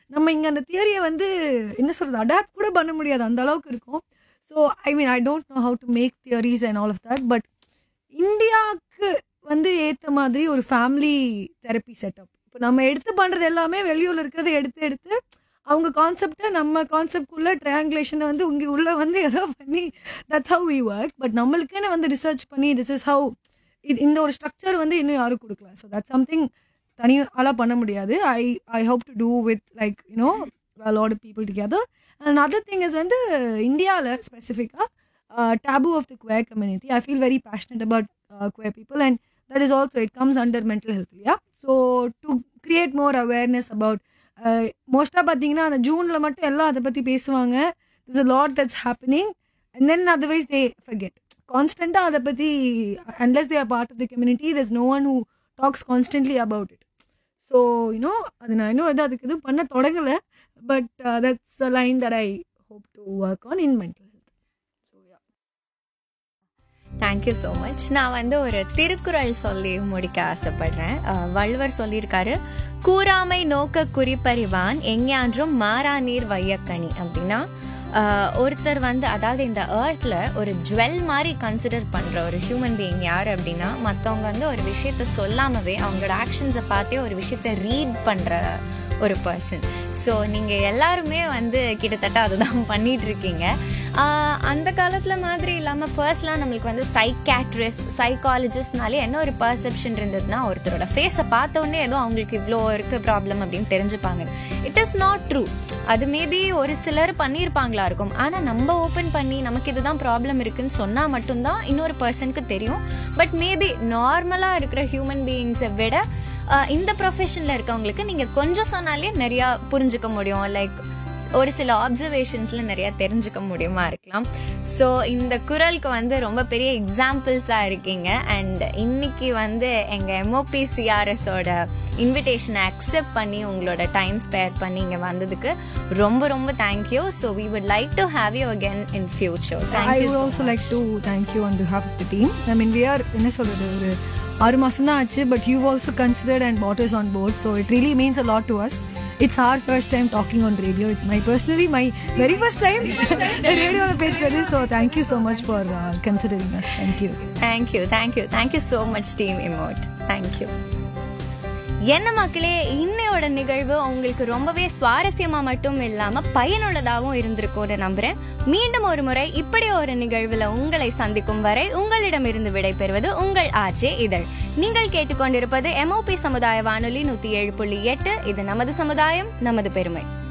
நம்ம இங்கே அந்த தியரியை வந்து என்ன சொல்கிறது அடாப்ட் கூட பண்ண முடியாது அந்த அளவுக்கு இருக்கும் so I mean I don't know how to make theories and all of that but இந்தியாவுக்கு வந்து ஏற்ற மாதிரி ஒரு ஃபேமிலி தெரப்பி செட்டப் இப்போ நம்ம எடுத்து பண்ணுறது எல்லாமே வெளியூரில் இருக்கிறத எடுத்து எடுத்து அவங்க கான்செப்டை நம்ம கான்செப்ட்குள்ளே ட்ரையாங்குலேஷனை வந்து இங்கே உள்ளே வந்து ஏதோ பண்ணி that's how we work but நம்மளுக்குன்னு வந்து ரிசர்ச் பண்ணி திஸ் இஸ் ஹவு இது இந்த ஒரு ஸ்ட்ரக்சர் வந்து இன்னும் யாரும் கொடுக்கல ஸோ தட் சம்திங் தனி ஆளாக பண்ண முடியாது I I hope to do with like you know lot of people together and other thing is வந்து இந்தியாவில் ஸ்பெசிஃபிக்காக taboo of the queer community. I feel very passionate about uh, queer people, and that is also it comes under mental health. Yeah. So to create more awareness about மோஸ்ட்டாக பார்த்தீங்கன்னா அந்த ஜூனில் மட்டும் எல்லாம் அதை பற்றி பேசுவாங்க is a lot that's happening and then otherwise they forget கான்ஸ்டண்ட்டாக அதை பற்றி unless they are part of the community there's no one who talks constantly about it so you know அது நான் இன்னும் எதுவும் அதுக்கு எதுவும் பண்ண தொடங்கலை but that's a line that I hope to work on in mental health so yeah thank you so much நான் வந்து ஒரு திருக்குறள் சொல்லி முடிக்க ஆசைப்படுறேன் அஹ், வள்ளுவர் சொல்லியிருக்காரு கூறாமை நோக்க குறிப்பறிவான் எஞ்ஞான்றும் மாறா நீர் வையக்கணி அப்படின்னா அஹ், ஒருத்தர் வந்து அதாவது இந்த ஏர்த்ல ஒரு ஜுவல் மாதிரி கன்சிடர் பண்ற ஒரு ஹியூமன் பீயிங் யார் அப்படின்னா மற்றவங்க வந்து ஒரு விஷயத்த சொல்லாமவே அவங்களோட ஆக்ஷன்ஸை பார்த்தே ஒரு விஷயத்த ரீட் பண்ற ஒரு பர்சன் ஸோ நீங்கள் எல்லாருமே வந்து கிட்டத்தட்ட அதுதான் பண்ணிட்டு இருக்கீங்க ஆஹ் அந்த காலத்தில் மாதிரி இல்லாமல் ஃபர்ஸ்ட்லாம் நம்மளுக்கு வந்து சைக்காட்ரிஸ்ட் சைக்காலஜிஸ்ட்னாலே என்ன ஒரு பர்செப்ஷன் இருந்ததுன்னா ஒருத்தரோட ஃபேஸை பார்த்த உடனே ஏதோ அவங்களுக்கு இவ்வளோ இருக்கு ப்ராப்ளம் அப்படின்னு தெரிஞ்சுப்பாங்க இட் இஸ் நாட் ட்ரூ அது மேபி ஒரு சிலர் பண்ணியிருப்பாங்களா இருக்கும் ஆனால் நம்ம ஓப்பன் பண்ணி நமக்கு இதுதான் ப்ராப்ளம் இருக்குன்னு சொன்னால் மட்டும்தான் இன்னொரு பர்சனுக்கு தெரியும் பட் மேபி நார்மலாக இருக்கிற ஹியூமன் பீயிங்ஸை விட ஆஹ் இந்த ப்ரொஃபஷனில் இருக்கவங்களுக்கு நீங்கள் கொஞ்சம் சொன்னாலே நிறையா புரிஞ்சுக்க முடியும் லைக் ஒரு சில ஆப்சர்வேஷன்ஸ்ல நிறைய தெரிஞ்சுக்க முடியுமா இருக்கலாம் ஸோ இந்த குரலுக்கு வந்து ரொம்ப பெரிய எக்ஸாம்பிள்ஸாக இருக்கீங்க அண்ட் இன்னைக்கு வந்து எங்கள் எம்ஓபி சிஆர்எஸோட இன்விடேஷனை அக்செப்ட் பண்ணி உங்களோட டைம் ஸ்பேர் பண்ணி இங்கே வந்ததுக்கு ரொம்ப ரொம்ப thank you so we would like to have you again in future I thank you would also like to thank you on behalf of the team. I mean, we are என்ன சொல்றது ஒரு ஆறு மாசம் தான் ஆச்சு but you also considered and brought us on board so it really means a lot to us it's our first time talking on radio it's my personally my very first time radio பேசுறது so thank you so much for uh, considering us thank you thank you thank you thank you so much team Emote thank you என்ன மக்களே இன்னையோட நிகழ்வு உங்களுக்கு ரொம்பவே சுவாரஸ்யமா மட்டும் இல்லாம பயனுள்ளதாகவும் இருந்திருக்கும்னு நம்புறேன் மீண்டும் ஒரு முறை இப்படி ஒரு நிகழ்வுல உங்களை சந்திக்கும் வரை உங்களிடமிருந்து விடைபெறுவது உங்கள் ஆர்ஜே இதழ் நீங்கள் கேட்டுக்கொண்டிருப்பது எம்ஓபி சமுதாய வானொலி நூத்தி ஏழு புள்ளி எட்டு இது நமது சமுதாயம் நமது பெருமை